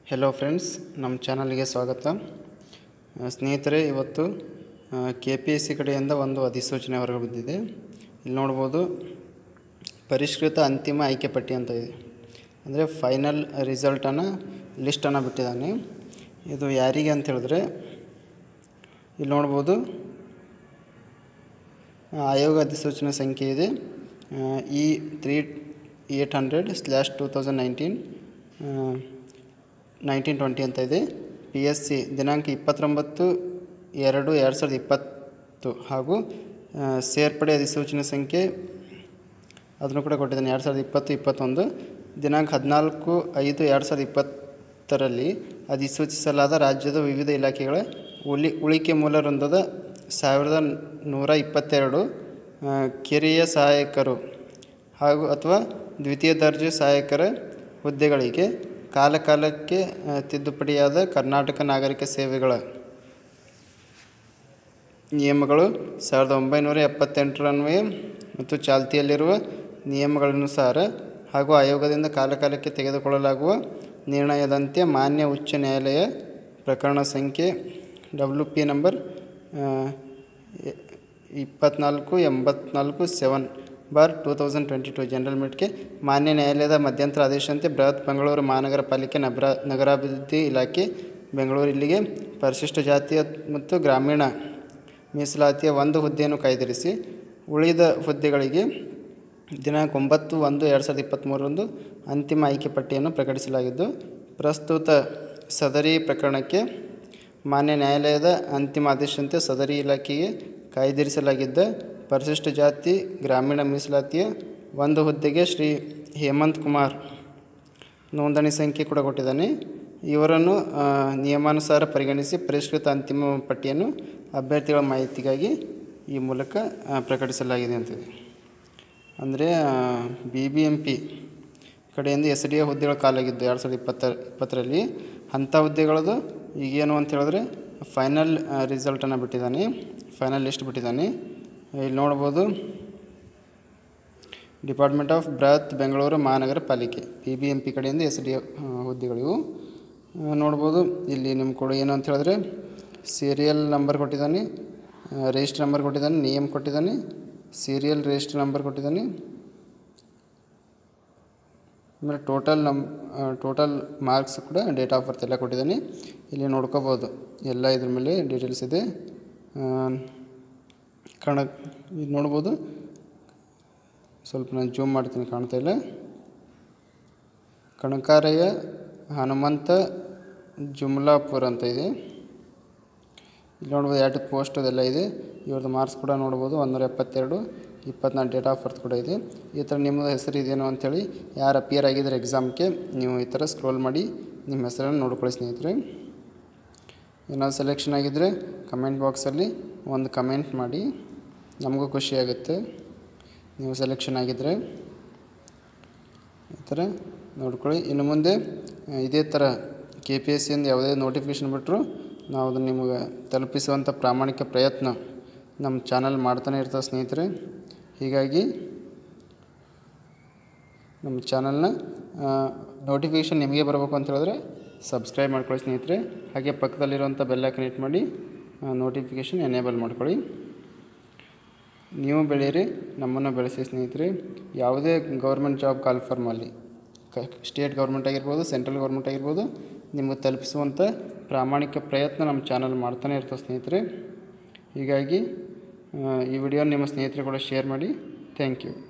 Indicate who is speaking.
Speaker 1: hello friends ನಮ್ಮ ಚಾನಲ್ಗೆ ಸ್ವಾಗತ ಆ, ಸ್ನೇಹಿತರೆ ಇವತ್ತು ಕೆ ಪಿ ಎಸ್ ಸಿ ಕಡೆಯಿಂದ ಒಂದು ಅಧಿಸೂಚನೆ ಹೊರಗೆ ಬಿದ್ದಿದೆ ಇಲ್ಲಿ ನೋಡ್ಬೋದು ಪರಿಷ್ಕೃತ ಅಂತಿಮ ಆಯ್ಕೆ ಪಟ್ಟಿ ಅಂತ ಇದೆ ಅಂದರೆ ಫೈನಲ್ ರಿಸಲ್ಟನ್ನು ಲಿಸ್ಟನ್ನು ಬಿಟ್ಟಿದ್ದಾನೆ ಇದು ಯಾರಿಗೆ ಅಂತ ಹೇಳಿದ್ರೆ ಇಲ್ಲಿ ನೋಡ್ಬೋದು ಆಯೋಗ ಅಧಿಸೂಚನೆ ಸಂಖ್ಯೆ ಇದೆ E three eight hundred slash two thousand nineteen nineteen twenty ಅಂತ ಇದೆ ಪಿ ಎಸ್ ಸಿ ದಿನಾಂಕ ಇಪ್ಪತ್ತೊಂಬತ್ತು ಎರಡು ಎರಡು ಸಾವಿರದ ಇಪ್ಪತ್ತು ಹಾಗೂ ಆ, ಸೇರ್ಪಡೆ ಅಧಿಸೂಚನೆ ಸಂಖ್ಯೆ ಅದನ್ನು ಕೂಡ ಕೊಟ್ಟಿದ್ದಾನೆ ಎರಡು ಸಾವಿರದ ಇಪ್ಪತ್ತು ಇಪ್ಪತ್ತೊಂದು ದಿನಾಂಕ ಹದಿನಾಲ್ಕು ಐದು ಎರಡು ಸಾವಿರದ ಇಪ್ಪತ್ತರಲ್ಲಿ ಅಧಿಸೂಚಿಸಲಾದ ರಾಜ್ಯದ ವಿವಿಧ ಇಲಾಖೆಗಳ ಉಳಿ ಉಳಿಕೆ ಮೂಲ ವೃಂದದ ಸಾವಿರದ ನೂರ ಇಪ್ಪತ್ತೆರಡು ಆ, ಕಿರಿಯ ಸಹಾಯಕರು ಹಾಗೂ ಅಥವಾ ದ್ವಿತೀಯ ದರ್ಜೆ ಸಹಾಯಕರ ಹುದ್ದೆಗಳಿಗೆ ಕಾಲಕಾಲಕ್ಕೆ ಆ, ತಿದ್ದುಪಡಿಯಾದ ಕರ್ನಾಟಕ ನಾಗರಿಕ ಸೇವೆಗಳ ನಿಯಮಗಳು ಸಾವಿರದ ಒಂಬೈನೂರ ಎಪ್ಪತ್ತೆಂಟರನ್ವಯ ಮತ್ತು ಚಾಲ್ತಿಯಲ್ಲಿರುವ ನಿಯಮಗಳನುಸಾರ ಹಾಗೂ ಆಯೋಗದಿಂದ ಕಾಲಕಾಲಕ್ಕೆ ತೆಗೆದುಕೊಳ್ಳಲಾಗುವ ನಿರ್ಣಯದಂತೆ ಮಾನ್ಯ ಉಚ್ಚ ನ್ಯಾಯಾಲಯ ಪ್ರಕರಣ ಸಂಖ್ಯೆ ಡಬ್ಲ್ಯೂ ಪಿ ನಂಬರ್ ಇಪ್ಪತ್ನಾಲ್ಕು ಎಂಬತ್ನಾಲ್ಕು seven bar two thousand twenty two general ಮಿಟ್ಗೆ ಮಾನ್ಯ ನ್ಯಾಯಾಲಯದ ಮಧ್ಯಂತರ ಆದೇಶದಂತೆ ಬೃಹತ್ ಬೆಂಗಳೂರು ಮಹಾನಗರ ಪಾಲಿಕೆ ನಗರ ನಗರಾಭಿವೃದ್ಧಿ ಇಲಾಖೆ ಬೆಂಗಳೂರು ಇಲ್ಲಿಗೆ ಪರಿಶಿಷ್ಟ ಜಾತಿಯ ಮತ್ತು ಗ್ರಾಮೀಣ ಮೀಸಲಾತಿಯ ಒಂದು ಹುದ್ದೆಯನ್ನು ಕಾಯ್ದಿರಿಸಿ ಉಳಿದ ಹುದ್ದೆಗಳಿಗೆ ದಿನಾಂಕ ಒಂಬತ್ತು ಒಂದು ಎರಡು ಸಾವಿರದ ಇಪ್ಪತ್ತ್ಮೂರರಂದು ಅಂತಿಮ ಆಯ್ಕೆ ಪಟ್ಟಿಯನ್ನು ಪ್ರಕಟಿಸಲಾಗಿದ್ದು ಪ್ರಸ್ತುತ ಸದರಿ ಪ್ರಕರಣಕ್ಕೆ ಮಾನ್ಯ ನ್ಯಾಯಾಲಯದ ಅಂತಿಮ ಆದೇಶದಂತೆ ಸದರಿ ಇಲಾಖೆಗೆ ಕಾಯ್ದಿರಿಸಲಾಗಿದ್ದ ಪರಿಶಿಷ್ಟ ಜಾತಿ ಗ್ರಾಮೀಣ ಮೀಸಲಾತಿಯ ಒಂದು ಹುದ್ದೆಗೆ ಶ್ರೀ ಹೇಮಂತ್ ಕುಮಾರ್ ನೋಂದಣಿ ಸಂಖ್ಯೆ ಕೂಡ ಕೊಟ್ಟಿದ್ದಾನೆ ಇವರನ್ನು ಆ, ನಿಯಮಾನುಸಾರ ಪರಿಗಣಿಸಿ ಪರಿಷ್ಕೃತ ಅಂತಿಮ ಪಟ್ಟಿಯನ್ನು ಅಭ್ಯರ್ಥಿಗಳ ಮಾಹಿತಿಗಾಗಿ ಈ ಮೂಲಕ ಆ, ಪ್ರಕಟಿಸಲಾಗಿದೆ ಅಂತಿದೆ ಅಂದರೆ ಬಿ ಬಿ ಎಂ ಪಿ ಕಡೆಯಿಂದ ಎಸ್ ಡಿ ಎ ಹುದ್ದೆಗಳ ಕಾಲಾಗಿದ್ದು ಎರಡು ಸಾವಿರದ ಇಪ್ಪತ್ತ ಇಪ್ಪತ್ತರಲ್ಲಿ ಅಂಥ ಹುದ್ದೆಗಳದು ಈಗೇನು ಅಂತ ಹೇಳಿದ್ರೆ ಫೈನಲ್ ರಿಸಲ್ಟನ್ನು ಬಿಟ್ಟಿದ್ದಾನೆ ಫೈನಲ್ ಲಿಸ್ಟ್ ಬಿಟ್ಟಿದ್ದಾನೆ ಇಲ್ಲಿ ನೋಡ್ಬೋದು ಡಿಪಾರ್ಟ್ಮೆಂಟ್ ಆಫ್ ಬೃಹತ್ Bengaluru Mahanagara Palike P B M P ಕಡೆಯಿಂದ ಎಸ್ ಡಿ ಹುದ್ದೆಗಳಿವು ಆ, ನೋಡ್ಬೋದು ಇಲ್ಲಿ ನಿಮ್ಮ ಕೂಡ ಏನು ಅಂತ ಹೇಳಿದ್ರೆ ಸೀರಿಯಲ್ ನಂಬರ್ ಕೊಟ್ಟಿದ್ದಾನೆ ರಿಜಿಸ್ಟರ್ ನಂಬರ್ ಕೊಟ್ಟಿದ್ದಾನೆ ನಿಯಮ್ ಕೊಟ್ಟಿದ್ದಾನೆ ಸೀರಿಯಲ್ ರಿಜಿಸ್ಟರ್ ನಂಬರ್ ಕೊಟ್ಟಿದ್ದಾನೆ ಆಮೇಲೆ ಟೋಟಲ್ ನಮ್ ಟೋಟಲ್ ಮಾರ್ಕ್ಸ್ ಕೂಡ ಡೇಟ್ ಆಫ್ ಬರ್ತ್ ಎಲ್ಲ ಕೊಟ್ಟಿದ್ದಾನೆ ಇಲ್ಲಿ ನೋಡ್ಕೋಬೋದು ಎಲ್ಲ ಇದ್ರ ಮೇಲೆ ಡೀಟೇಲ್ಸ್ ಇದೆ ಆ, ಕಣ ಇದು ನೋಡ್ಬೋದು ಸ್ವಲ್ಪ ನಾನು ಜೂಮ್ ಮಾಡ್ತೀನಿ ಕಾಣ್ತಾ ಇಲ್ಲ ಕಣಕಾರಯ್ಯ ಹನುಮಂತ ಜುಮ್ಲಾಪುರ್ ಅಂತ ಇದೆ ಇಲ್ಲಿ ನೋಡ್ಬೋದು ಎರಡು ಪೋಸ್ಟ್ ಅದೆಲ್ಲ ಇದೆ ಇವ್ರದ್ದು ಮಾರ್ಕ್ಸ್ ಕೂಡ ನೋಡ್ಬೋದು ಒಂದೂರ ಎಪ್ಪತ್ತೆರಡು ಇಪ್ಪತ್ನಾಲ್ಕು ಡೇಟ್ ಆಫ್ ಬರ್ತ್ ಕೂಡ ಇದೆ ಈ ಥರ ನಿಮ್ಮದು ಹೆಸರು ಇದೇನೋ ಅಂಥೇಳಿ ಯಾರು ಅಪಿಯರ್ ಆಗಿದ್ದಾರೆ ಎಕ್ಸಾಮ್ಗೆ ನೀವು ಈ ಥರ ಸ್ಕ್ರೋಲ್ ಮಾಡಿ ನಿಮ್ಮ ಹೆಸರನ್ನು ನೋಡ್ಕೊಳ್ಳಿ ಸ್ನೇಹಿತರೆ ಏನಾದ್ರು ಸೆಲೆಕ್ಷನ್ ಆಗಿದ್ದರೆ ಕಮೆಂಟ್ ಬಾಕ್ಸಲ್ಲಿ ಒಂದು ಕಮೆಂಟ್ ಮಾಡಿ ನಮಗೂ ಖುಷಿ ಆಗುತ್ತೆ ನೀವು ಸೆಲೆಕ್ಷನ್ ಆಗಿದ್ದರೆ ಈ ಥರ ನೋಡ್ಕೊಳ್ಳಿ ಇನ್ನು ಮುಂದೆ ಆ, ಇದೇ ಥರ ಕೆ ಪಿ ಎಸ್ ಸಿಯಿಂದ ಯಾವುದೇ ನೋಟಿಫಿಕೇಷನ್ ಬಿಟ್ಟರು ನಾವು ಅದನ್ನು ನಿಮಗೆ ತಲುಪಿಸುವಂಥ ಪ್ರಾಮಾಣಿಕ ಪ್ರಯತ್ನ ನಮ್ಮ ಚಾನಲ್ ಮಾಡ್ತಾನೆ ಇರ್ತದೆ ಸ್ನೇಹಿತರೆ ಹೀಗಾಗಿ ನಮ್ಮ ಚಾನಲ್ನ ನೋಟಿಫಿಕೇಷನ್ ನಿಮಗೆ ಬರಬೇಕು ಅಂತ ಹೇಳಿದ್ರೆ ಸಬ್ಸ್ಕ್ರೈಬ್ ಮಾಡ್ಕೊಳ್ಳಿ ಸ್ನೇಹಿತರೆ ಹಾಗೆ ಪಕ್ಕದಲ್ಲಿರುವಂಥ ಬೆಲ್ ಐಕನ್ ಹಿಟ್ ಮಾಡಿ ನೋಟಿಫಿಕೇಷನ್ ಎನೇಬಲ್ ಮಾಡ್ಕೊಳ್ಳಿ ನೀವು ಬೆಳೀರಿ ನಮ್ಮನ್ನು ಬೆಳೆಸಿ ಸ್ನೇಹಿತರೆ ಯಾವುದೇ ಗೌರ್ಮೆಂಟ್ ಜಾಬ್ ಕಾಲ್ ಫಾರ್ಮಲ್ಲಿ ಕ ಸ್ಟೇಟ್ ಗೌರ್ಮೆಂಟ್ ಆಗಿರ್ಬೋದು ಸೆಂಟ್ರಲ್ ಗೌರ್ಮೆಂಟ್ ಆಗಿರ್ಬೋದು ನಿಮಗೆ ತಲುಪಿಸುವಂಥ ಪ್ರಾಮಾಣಿಕ ಪ್ರಯತ್ನ ನಮ್ಮ ಚಾನಲ್ ಮಾಡ್ತಾನೆ ಇರ್ತದೆ ಸ್ನೇಹಿತರೆ ಹೀಗಾಗಿ ಆ, ಈ ವಿಡಿಯೋ ನಿಮ್ಮ ಸ್ನೇಹಿತರು ಕೂಡ ಶೇರ್ ಮಾಡಿ ಥ್ಯಾಂಕ್ ಯು